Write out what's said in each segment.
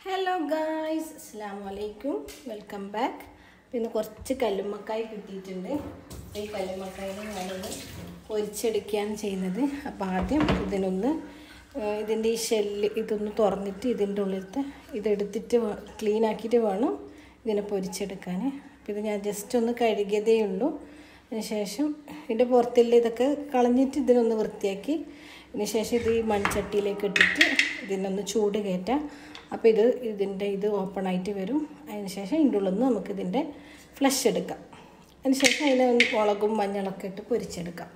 hello guys അസ്സാം വലൈക്കും welcome back പിന്നെ കുറച്ച് കല്ലുമ്മക്കായി കിട്ടിയിട്ടുണ്ട് ഈ കല്ലുമ്മക്കായിൽ ഞാനൊന്ന് പൊരിച്ചെടുക്കുകയാണ് ചെയ്യുന്നത് അപ്പോൾ ആദ്യം ഇതിനൊന്ന് ഏഹ്, ഇതിൻ്റെ ഈ ഷെല്ല് ഇതൊന്ന് തുറന്നിട്ട് ഇതിൻ്റെ ഉള്ളിലത്തെ ഇതെടുത്തിട്ട് ക്ലീൻ ആക്കിയിട്ട് വേണം ഇതിനെ പൊരിച്ചെടുക്കാൻ അപ്പോൾ ഇത് ഞാൻ ജസ്റ്റ് ഒന്ന് കഴുകിയതേ ഉള്ളൂ അതിനുശേഷം ഇതിൻ്റെ പുറത്തുള്ള ഇതൊക്കെ കളഞ്ഞിട്ട് ഇതിനൊന്ന് വൃത്തിയാക്കി അതിനുശേഷം ഇത് ഈ മൺചട്ടിയിലേക്ക് ഇട്ടിട്ട് ഇതിനൊന്ന് ചൂട് കയറ്റാം അപ്പോൾ ഇത് ഇതിൻ്റെ ഇത് ഓപ്പൺ ആയിട്ട് വരും അതിനുശേഷം ഇതിൻ്റെ ഉള്ളിൽ നിന്ന് നമുക്ക് ഇതിൻ്റെ ഫ്ലഷ് എടുക്കാം അതിനുശേഷം അതിനെ ഒന്ന് മുളകും മഞ്ഞളൊക്കെ ഇട്ട് പൊരിച്ചെടുക്കാം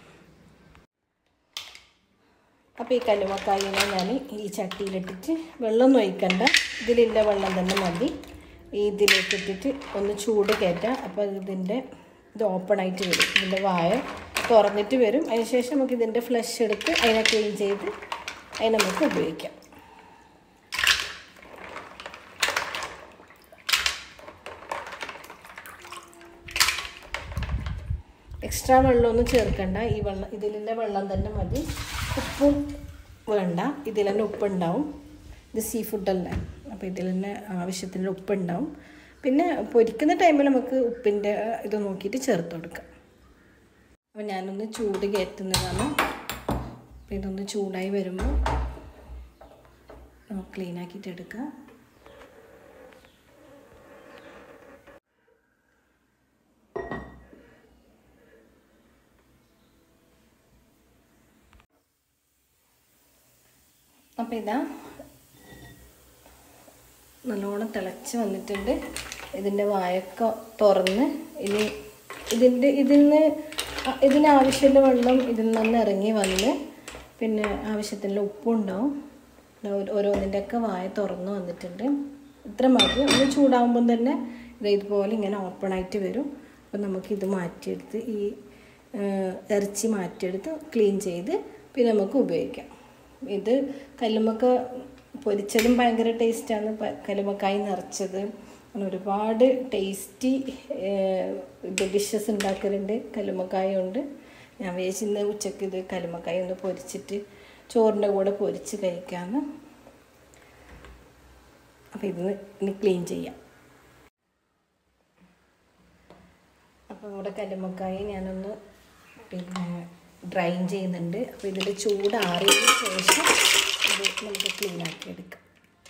അപ്പോൾ ഈ കല്ലുമക്കായിനെ ഞാൻ ഈ ചട്ടിയിലിട്ടിട്ട് വെള്ളമൊന്നും ഒഴിക്കണ്ട ഇതിലുള്ള വെള്ളം തന്നെ മതി ഈ ഇതിലേക്ക് ഇട്ടിട്ട് ഒന്ന് ചൂട് കയറ്റാം അപ്പോൾ ഇതിൻ്റെ ഇത് ഓപ്പൺ ആയിട്ട് വരും ഇതിൻ്റെ വായ തുറന്നിട്ട് വരും അതിനുശേഷം നമുക്ക് ഇതിൻ്റെ ഫ്ലഷ് എടുത്ത് അതിനെ ക്ലീൻ ചെയ്ത് അതിനെ നമുക്ക് ഉപയോഗിക്കാം എക്സ്ട്രാ വെള്ളമൊന്നും ചേർക്കണ്ട ഈ വെള്ളം ഇതിലെ വെള്ളം തന്നെ മതി ഉപ്പും വേണ്ട ഇതിൽ തന്നെ ഉപ്പുണ്ടാവും ഇത് സീ ഫുഡല്ലേ അപ്പോൾ ഇതിൽ തന്നെ ആവശ്യത്തിന് ഉപ്പുണ്ടാവും പിന്നെ പൊരിക്കുന്ന ടൈമിൽ നമുക്ക് ഉപ്പിൻ്റെ ഇത് നോക്കിയിട്ട് ചേർത്ത് കൊടുക്കാം അപ്പോൾ ഞാനൊന്ന് ചൂട് കയറ്റുന്നതാണ് അപ്പോൾ ഇതൊന്ന് ചൂടായി വരുമ്പോൾ ക്ലീൻ ആക്കിയിട്ട് എടുക്കാം അപ്പം ഇതാ നല്ലോണം തിളച്ച് വന്നിട്ടുണ്ട് ഇതിൻ്റെ വായൊക്കെ തുറന്ന് ഇനി ഇതിൻ്റെ ഇതിൽ നിന്ന് ഇതിനാവശ്യമുള്ള വെള്ളം ഇതിൽ നിന്ന് ഇറങ്ങി വന്ന് പിന്നെ ആവശ്യത്തിനുള്ള ഉപ്പുണ്ടാവും ദാ ഓരോ- ഓരോന്നിൻ്റെയൊക്കെ വായ തുറന്ന് വന്നിട്ടുണ്ട് ഇത്ര മതി ഒന്ന് ചൂടാകുമ്പം തന്നെ ഇത് ഇതുപോലെ ഇങ്ങനെ ഓപ്പൺ ആയിട്ട് വരും അപ്പം നമുക്കിത് മാറ്റിയെടുത്ത് ഈ ആ, ഇറച്ചി മാറ്റിയെടുത്ത് ക്ലീൻ ചെയ്ത് പിന്നെ നമുക്ക് ഉപയോഗിക്കാം ഇത് കല്ലുമ്മക്ക പൊരിച്ചതും ഭയങ്കര ടേസ്റ്റാണ് കല്ലുമ്മക്കായി നിറച്ചത് അങ്ങനെ ഒരുപാട് ടേസ്റ്റി ഇത് ഡിഷസ് ഉണ്ടാക്കലുണ്ട് കല്ലുമ്മക്കായ കൊണ്ട് ഞാൻ വിചാരിച്ചു ഇന്ന് ഉച്ചയ്ക്ക് ഇത് കല്ലുമ്മക്കായ ഒന്ന് പൊരിച്ചിട്ട് ചോറിൻ്റെ കൂടെ പൊരിച്ച് കഴിക്കാമെന്ന് അപ്പോൾ ഇത് ഇനി ക്ലീൻ ചെയ്യാം അപ്പോൾ ഇവിടെ കല്ലുമ്മക്കായി ഞാനൊന്ന് പിന്നെ ഡ്രൈൻ ചെയ്യുന്നുണ്ട് അപ്പോൾ ഇതിൽ ചൂടാറിയതിന് ശേഷം ഇത് നമുക്ക് ക്ലീൻ ആക്കി എടുക്കാം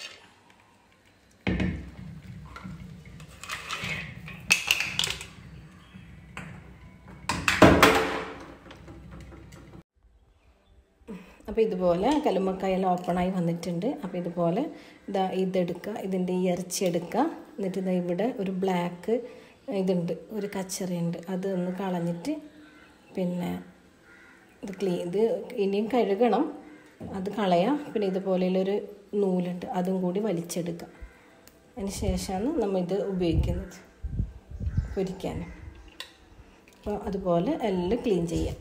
അപ്പോൾ ഇതുപോലെ കല്ലുമ്മക്കായെല്ലാം ഓപ്പണായി വന്നിട്ടുണ്ട് അപ്പോൾ ഇതുപോലെ ഇതാ ഇതെടുക്കുക ഇതിൻ്റെ ഈ ഇറച്ചി എടുക്കുക എന്നിട്ട് ഇതാ ഇവിടെ ഒരു ബ്ലാക്ക് ഇതുണ്ട് ഒരു കച്ചറയുണ്ട് അത് ഒന്ന് കളഞ്ഞിട്ട് പിന്നെ ഇത് ക്ലീൻ ഇത് ഇനിയും കഴുകണം അത് കളയാം പിന്നെ ഇതുപോലെയുള്ളൊരു നൂലുണ്ട് അതും കൂടി വലിച്ചെടുക്കാം അതിന് ശേഷമാണ് നമ്മൾ ഇത് ഉപയോഗിക്കുന്നത് പൊരിക്കാൻ അപ്പോൾ അതുപോലെ എല്ലാം ക്ലീൻ ചെയ്യാം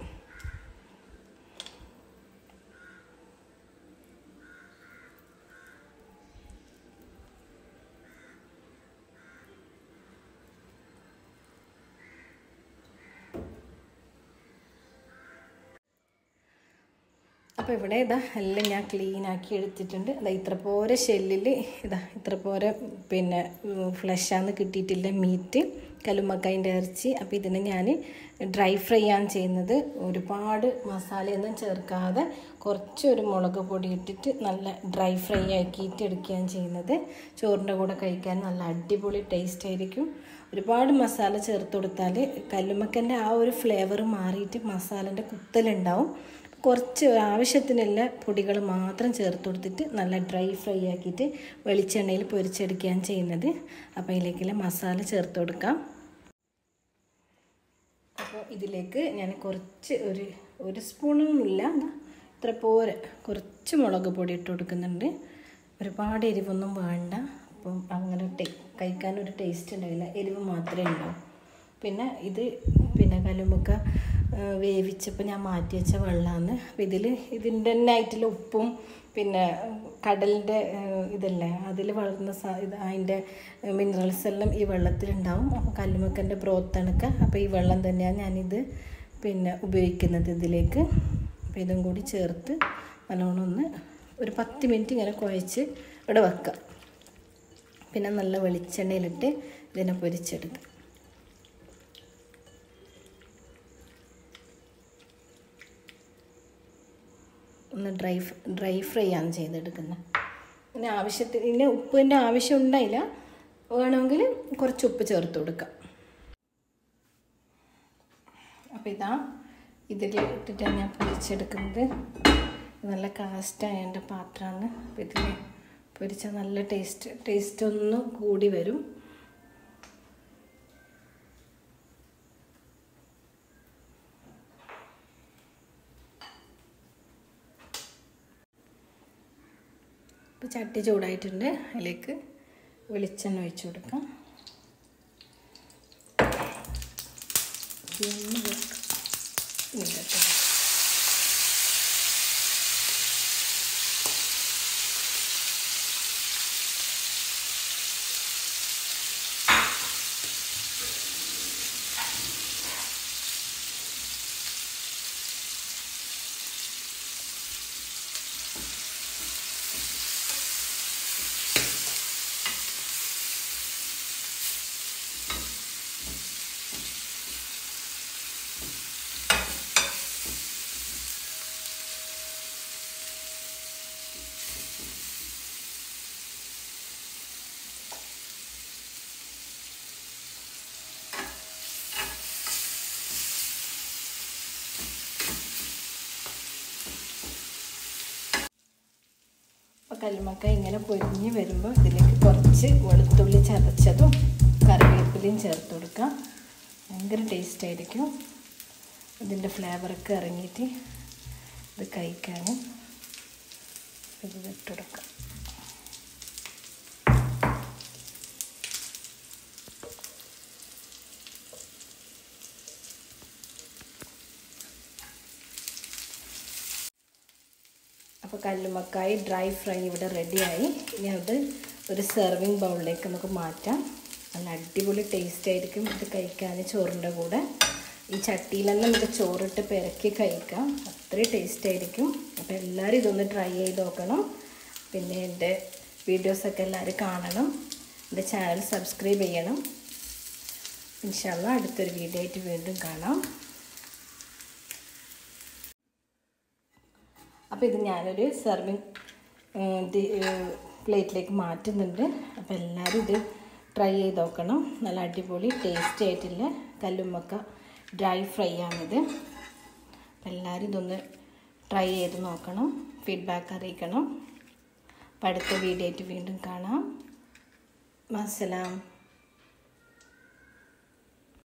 അപ്പോൾ ഇവിടെ ഇതാ എല്ലാം ഞാൻ ക്ലീൻ ആക്കി എടുത്തിട്ടുണ്ട് അതാ ഇത്ര പോരെ ഷെല്ലിൽ ഇതാ ഇത്ര പോരെ പിന്നെ ഫ്ലഷാന്ന് കിട്ടിയിട്ടില്ല മീറ്റ് കല്ലുമ്മക്കായിൻ്റെ ഇറച്ചി അപ്പോൾ ഇതിനെ ഞാൻ ഡ്രൈ ഫ്രൈ ആണ് ചെയ്യുന്നത് ഒരുപാട് മസാലയൊന്നും ചേർക്കാതെ കുറച്ച് ഒരു മുളക് പൊടി ഇട്ടിട്ട് നല്ല ഡ്രൈ ഫ്രൈ ആക്കിയിട്ട് എടുക്കുകയാണ് ചെയ്യുന്നത് ചോറിൻ്റെ കൂടെ കഴിക്കാൻ നല്ല അടിപൊളി ടേസ്റ്റ് ആയിരിക്കും ഒരുപാട് മസാല ചേർത്ത് കൊടുത്താൽ കല്ലുമ്മക്കൻ്റെ ആ ഒരു ഫ്ലേവർ മാറിയിട്ട് മസാലൻ്റെ കുത്തലുണ്ടാവും കുറച്ച് ആവശ്യത്തിനുള്ള പൊടികൾ മാത്രം ചേർത്ത് കൊടുത്തിട്ട് നല്ല ഡ്രൈ ഫ്രൈ ആക്കിയിട്ട് വെളിച്ചെണ്ണയിൽ പൊരിച്ചെടുക്കുകയാണ് ചെയ്യുന്നത് അപ്പോൾ അതിലേക്കുള്ള മസാല ചേർത്ത് കൊടുക്കാം അപ്പോൾ ഇതിലേക്ക് ഞാൻ കുറച്ച് ഒരു ഒരു സ്പൂണൊന്നുമില്ല ദാ ഇത്ര പോരെ കുറച്ച് മുളക് പൊടി ഇട്ട് കൊടുക്കുന്നുണ്ട് ഒരുപാട് എരിവൊന്നും വേണ്ട അപ്പം അങ്ങനെ ടേ കഴിക്കാൻ ഒരു ടേസ്റ്റ് ഉണ്ടാവില്ല എരിവ് മാത്രമേ ഉണ്ടാവും പിന്നെ ഇത് പിന്നെ കല്ലുമ്മക്ക വേവിച്ചപ്പോൾ ഞാൻ മാറ്റി വെച്ച വെള്ളമാണ് അപ്പോൾ ഇതിൽ ഇതിൻ്റെ തന്നെ ആയിട്ടുള്ള ഉപ്പും പിന്നെ കടലിൻ്റെ ഇതല്ലേ അതിൽ വളർന്ന സ ഇത് അതിൻ്റെ മിനറൽസ് എല്ലാം ഈ വെള്ളത്തിലുണ്ടാവും അപ്പോൾ കല്ലുമ്മക്കൻ്റെ ബ്രോത്തണക്ക് അപ്പോൾ ഈ വെള്ളം തന്നെയാണ് ഞാനിത് പിന്നെ ഉപയോഗിക്കുന്നത് ഇതിലേക്ക് അപ്പോൾ ഇതും കൂടി ചേർത്ത് നല്ലോണം ഒന്ന് ഒരു പത്ത് മിനിറ്റ് ഇങ്ങനെ കുഴച്ച് ഇവിടെ വെക്കാം പിന്നെ നല്ല വെളിച്ചെണ്ണയിലിട്ട് ഇതിനെ പൊരിച്ചെടുക്കുക ഒന്ന് ഡ്രൈ ഡ്രൈ ഫ്രൈ ആണ് ചെയ്തെടുക്കുന്നത് പിന്നെ ആവശ്യത്തിന് ഇതിന് ഉപ്പിൻ്റെ ആവശ്യം ഉണ്ടായില്ല വേണമെങ്കിൽ കുറച്ച് ഉപ്പ് ചേർത്ത് കൊടുക്കാം അപ്പോൾ ഇതാ ഇതിൽ ഇട്ടിട്ടാണ് ഞാൻ പൊരിച്ചെടുക്കുന്നത് നല്ല കാസ്റ്റായ എൻ്റെ പാത്രമാണ് അപ്പോൾ ഇതിൽ പൊരിച്ചാൽ നല്ല ടേസ്റ്റ് ടേസ്റ്റ് ഒന്ന് കൂടി വരും ഇപ്പോൾ ചട്ടി ചൂടായിട്ടുണ്ട് അതിലേക്ക് വെളിച്ചെണ്ണ ഒഴിച്ചു കൊടുക്കാം ഒന്ന് വെക്കാം ഇങ്ങോട്ട് അപ്പോൾ കല്ലുമക്ക ഇങ്ങനെ പൊരിഞ്ഞ് വരുമ്പോൾ ഇതിലേക്ക് കുറച്ച് വെളുത്തുള്ളി ചതച്ചതും കറിവേപ്പിലയും ചേർത്ത് കൊടുക്കാം ഭയങ്കര ടേസ്റ്റ് ആയിരിക്കും ഇതിൻ്റെ ഫ്ലേവറൊക്കെ ഇറങ്ങിയിട്ട് ഇത് കഴിക്കാൻ ഇത് ഇട്ട് കൊടുക്കാം അപ്പോൾ കല്ലുമക്കായി ഡ്രൈ ഫ്രൈ ഇവിടെ റെഡിയായി ഇനി അത് ഒരു സെർവിങ് ബൗളിലേക്ക് നമുക്ക് മാറ്റാം നല്ല അടിപൊളി ടേസ്റ്റ് ആയിരിക്കും ഇത് കഴിക്കാൻ ചോറിൻ്റെ കൂടെ ഈ ചട്ടിയിൽ തന്നെ നമുക്ക് ചോറിട്ട് പെരക്കി കഴിക്കാം അത്രയും ടേസ്റ്റ് ആയിരിക്കും അപ്പോൾ എല്ലാവരും ഇതൊന്ന് ട്രൈ ചെയ്ത് നോക്കണം പിന്നെ എൻ്റെ വീഡിയോസൊക്കെ എല്ലാവരും കാണണം എൻ്റെ ചാനൽ സബ്സ്ക്രൈബ് ചെയ്യണം ഇൻഷാല്ല അടുത്തൊരു വീഡിയോ ആയിട്ട് വീണ്ടും കാണാം അപ്പോൾ ഇത് ഞാനൊരു സെർവിങ് പ്ലേറ്റിലേക്ക് മാറ്റുന്നുണ്ട് അപ്പോൾ എല്ലാവരും ഇത് ട്രൈ ചെയ്ത് നോക്കണം നല്ല അടിപൊളി ടേസ്റ്റി ആയിട്ടുള്ള കല്ലുമ്മക്ക ഡ്രൈ ഫ്രൈ ആണിത് അപ്പോൾ എല്ലാവരും ഇതൊന്ന് ട്രൈ ചെയ്ത് നോക്കണം ഫീഡ്ബാക്ക് അറിയിക്കണം അപ്പോൾ അടുത്ത വീഡിയോ ആയിട്ട് വീണ്ടും കാണാം അസ്സലാം